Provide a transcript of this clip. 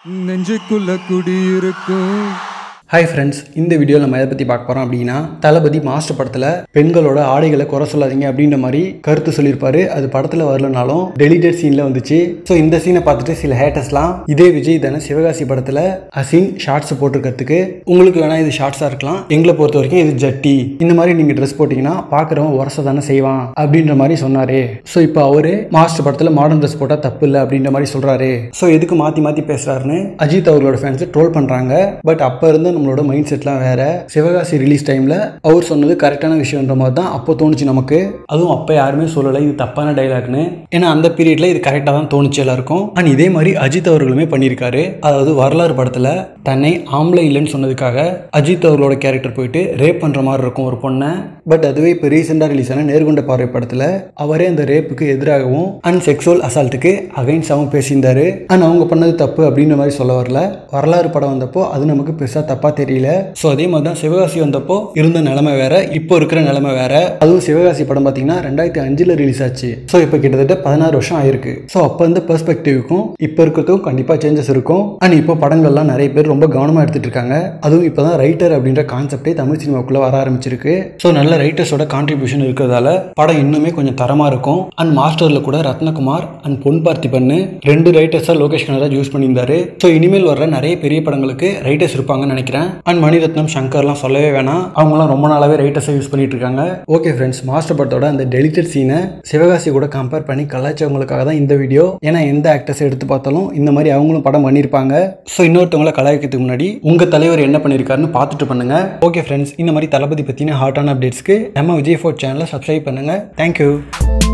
நெஞ்சுக்குள்ள குடியிருக்கும் hi friends இந்த வீடியோவில் நம்ம எதை பற்றி பார்க்க போகிறோம் அப்படின்னா தளபதி மாஸ்டர் படத்தில் பெண்களோட ஆடைகளை குறை சொல்லாதீங்க அப்படின்ற மாதிரி கருத்து சொல்லியிருப்பாரு அது படத்தில் வரலனாலும் டெலிட்டட் சீனில் வந்துச்சு ஸோ இந்த சீனை பார்த்துட்டு சில ஹேட்டர்ஸ்லாம் இதே விஜய் தானே சிவகாசி படத்தில் அசீன் ஷார்ட்ஸ் போட்டிருக்கிறதுக்கு உங்களுக்கு வேணால் இது ஷார்ட்ஸாக இருக்கலாம் எங்களை பொறுத்த வரைக்கும் இது ஜட்டி இந்த மாதிரி நீங்கள் ட்ரெஸ் போட்டிங்கன்னா பார்க்குறவன் உரச தானே செய்வான் அப்படின்ற மாதிரி சொன்னார் ஸோ இப்போ அவரு மாஸ்டர் படத்தில் மாடர்ன் ட்ரெஸ் போட்டால் தப்பு இல்லை அப்படின்ற மாதிரி சொல்கிறாரு ஸோ எதுக்கு மாற்றி மாற்றி பேசுகிறாருன்னு அஜித் அவர்களோட ஃபேன்ஸ் ட்ரோல் பண்ணுறாங்க பட் அப்போ இருந்து நம்மளோட மைண்ட் செட்லாம் வேற சிவகாசி ரிலீஸ் டைமில் அவர் சொன்னது கரெக்டான விஷயன்ற மாதிரி தான் அப்போ தோணுச்சு நமக்கு அதுவும் அப்போ யாருமே சொல்லலை இது தப்பான டைலாக்னு ஏன்னா அந்த பீரியட்ல இது கரெக்டாக தான் தோணுச்சு எல்லாருக்கும் அண்ட் இதே மாதிரி அஜித் அவர்களுமே பண்ணியிருக்காரு அதாவது வரலாறு படத்தில் தன்னை ஆம்பளை இல்லைன்னு சொன்னதுக்காக அஜித் அவர்களோட கேரக்டர் போயிட்டு ரேப் பண்ணுற மாதிரி இருக்கும் ஒரு பொண்ணை பட் அதுவே இப்போ ரீசெண்டாக ரிலீஸ் ஆன நேர்கொண்ட பார்வை படத்தில் அவரே அந்த ரேப்புக்கு எதிராகவும் அண்ட் செக்ஸுவல் அசால்ட்டுக்கு அகைன்ஸ்டாகவும் பேசியிருந்தாரு அண்ட் அவங்க பண்ணது தப்பு அப்படின்ற மாதிரி சொல்ல வரல வரலாறு படம் வந்தப்போ அது நமக்கு பெருசாக தப்பாக தெரியல ஸோ அதே மாதிரி தான் சிவகாசி வந்தப்போ இருந்த நிலைமை வேற இப்போ இருக்கிற நிலைமை வேற அதுவும் சிவகாசி படம் பார்த்தீங்கன்னா ரெண்டாயிரத்தி அஞ்சில் ரிலீஸ் ஆச்சு ஸோ இப்போ கிட்டத்தட்ட பதினாறு வருஷம் ஆயிருக்கு ஸோ அப்போ இந்த பெர்ஸ்பெக்டிவ்க்கும் இப்போ இருக்கிறதுக்கும் கண்டிப்பாக சேஞ்சஸ் இருக்கும் அண்ட் இப்போ படங்கள்லாம் நிறைய பேர் ரொம்ப கவனமாக எடுத்துட்டு இருக்காங்க அதுவும் இப்போ தான் ரைட்டர் அப்படின்ற கான்செப்டே தமிழ் சினிமாக்குள்ளே வர ஆரம்பிச்சிருக்கு ஸோ நல்ல ரைட்டர்ஸோட கான்ட்ரிபியூஷன் இருக்கிறதால படம் இன்னுமே கொஞ்சம் தரமாக இருக்கும் அண்ட் மாஸ்டரில் கூட ரத்னகுமார் அண்ட் பொன் பார்த்திபன் ரெண்டு ரைட்டர்ஸாக லோகேஷ் கனராஜ் யூஸ் பண்ணியிருந்தாரு ஸோ இனிமேல் வர்ற நிறைய பெரிய படங்களுக்கு ரைட்டர்ஸ் இருப்பாங்கன்னு நினைக்கிறேன் அண்ட் மணிரத்னம் சங்கர்லாம் சொல்லவே வேணாம் அவங்களாம் ரொம்ப நாளாகவே ரைட்டர்ஸை யூஸ் பண்ணிட்டு இருக்காங்க ஓகே ஃப்ரெண்ட்ஸ் மாஸ்டர் படத்தோட அந்த டெலிட்டட் சீனை சிவகாசி கூட கம்பேர் பண்ணி கலாய்ச்சவங்களுக்காக தான் இந்த வீடியோ ஏன்னா எந்த ஆக்டர்ஸ் எடுத்து பார்த்தாலும் இந்த மாதிரி அவங்களும் படம் பண்ணியிருப்பாங்க ஸோ இன்னொருத்தவங்களை கலாய்க்கிறதுக்கு முன்னாடி உங்கள் தலைவர் என்ன பண்ணியிருக்காருன்னு பார்த்துட்டு பண்ணுங்க ஓகே ஃப்ரெண்ட்ஸ் இந்த மாதிரி தளபதி பற்றின ஹாட்டான அப்டேட்ஸ்க்கு நம்ம விஜய் ஃபோர்ட் சேனலை சப்ஸ்கிரைப் பண்ணுங்க தேங்க்யூ